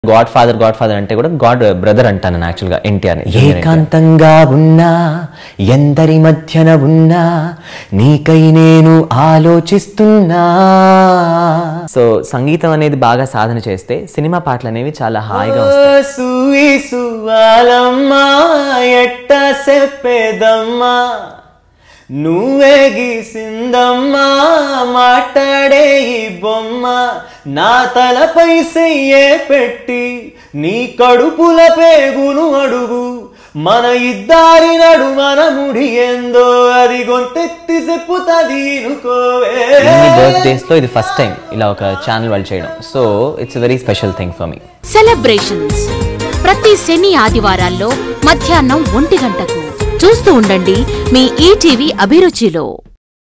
God father God father అంటే కూడా God brother అంటాను నేను యాక్చువల్గా ఎన్టీఆర్ ఏకాంతంగా ఉన్నా ఎందరి మధ్యన ఉన్నా నీకై నేను ఆలోచిస్తున్నా సో సంగీతం అనేది బాగా సాధన చేస్తే సినిమా పాటలు అనేవి చాలా హాయిగా వస్తాయి సూయి సువాలమ్మా ఎట్ట చెప్పేదమ్మా నువ్వే గీసిందమ్మా మాట్లాడే ఈ బొమ్మ నా తలపై సెయ్యే పెట్టి నీ కడుపుల పేగును అడుగు మన ఇద్దరి నడు మన ముడి ఏందో అది గొంతెత్తి చెప్పుతది ఇనుకోవే ఇన్ని బర్త్డేస్ లో ఇది ఫస్ట్ టైం ఇలా ఒక ఛానల్ వాళ్ళు చేయడం so it's very special thing for me celebrations ప్రతి శని ఆదివారాల్లో మధ్యాహ్నం ఒంటి గంటకు చూస్తూ ఉండండి మీ ఈటీవీ అభిరుచిలో